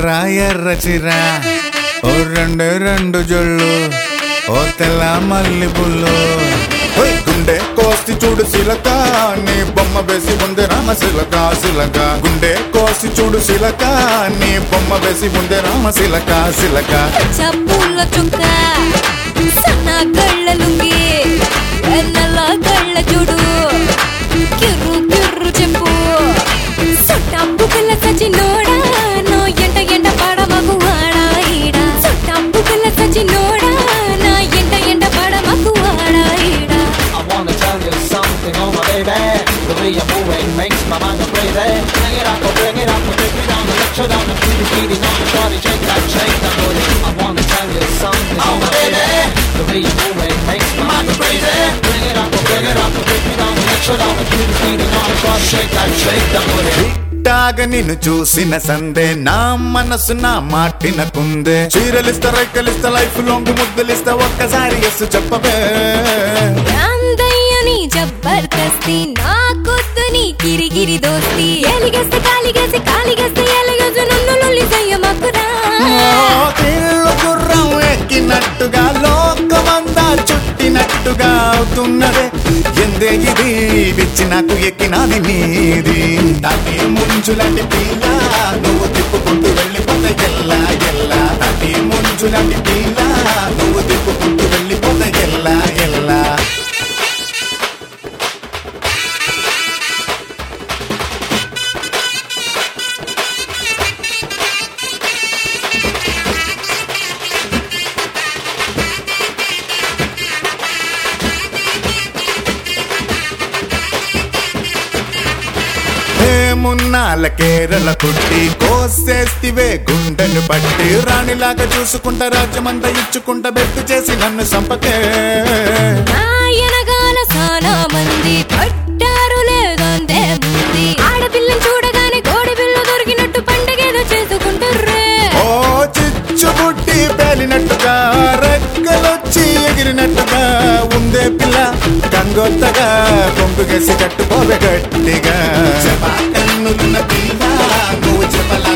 ఎర్ర ఎర్ర చిర ఓ రెండు రెండు జొళ్ళు ఓ తెల్ల మల్లి పుల్లు గుండె కోసి చూడు సిలక నీ బొమ్మ వేసి ఉంది రామ సిలక సిలక గుండె కోసి చూడు సిలక నీ బొమ్మ వేసి ఉంది రామ సిలక సిలక చప్పుల చుక్క సన్న గళ్ళ లుంగి వెన్నెల గళ్ళ చూడు కిర్రు కిర్రు చెప్పు సొట్టంబు పిల్ల సచి నోడా నో ఎంట ఎంట పడమకు వాడా ఈడ సొట్టంబు పిల్ల సచి నోడా నా ఎంట ఎంట పడమకు వాడా ఈడ I wanna tell you something, oh my baby. The way you're moving makes my mind go crazy. Bring it up, oh, bring it up, oh, take me down, let you down, keep it beating on the body, shake that, shake that booty. I wanna tell you something, oh my baby. The way you're moving makes my mind go crazy. Bring it up, oh, bring it up, oh, take me down, let you down, keep it beating on the body, shake that, shake that booty. టాగ నిన్ను చూసిన సందే నా మనసు నా మాటిన కుందే చీరలిస్తా రైకలిస్తా life లోంగు ముద్దలిస్తా ఒక్కసారి yes చెప్పవే అందయ్యని జబర్దస్తి నా కొద్దు నీ గిరిగిరి దోస్తి ఎలిగేస్తే కాలిగేసి కాలిగేస్తే ఎలిగేసి నన్ను లొల్లి చెయ్యమకురా తీళ్ళు గుర్రం ఎక్కినట్టుగా లోకమంతా చుట్టినట్టుగా అవుతున్నదే ఎందే ఇది విచ్చి నాకు ఎక్కినది నీది తాటి ముంచులాంటి పిల్ల నువ్వు తిప్పుకుంటూ వెళ్ళిపోతే ఎల్లా ఎల్లా తాటి ముంచులాంటి పిల్ల నువ్వు తిప్పుకుంటూ వెళ్ళిపోతే ఎల్లా ఎల్లా మున్నాల కేరళ పుట్టి కోసేస్తివే గుండెను పట్టి రాణిలాగా చూసుకుంటా రాజ్యమంతా ఇచ్చుకుంటా బెట్టు చేసి నన్ను సంపకే నాయనగాన సానా మంది పట్టారు లేదంతే ముంది ఆడపిల్లని చూడగానే కోడి పిల్ల దొరికినట్టు పండగేదో చేసుకుంటారే ఓ చిచ్చు పుట్టి పేలినట్టుగా రెక్కలొచ్చి ఎగిరినట్టుగా ఉందే పిల్ల కంగొత్తగా కొంగుగేసి కట్టుకోవే గట్టిగా కన్నులున్న పిల్ల నువ్వు చెప్పలా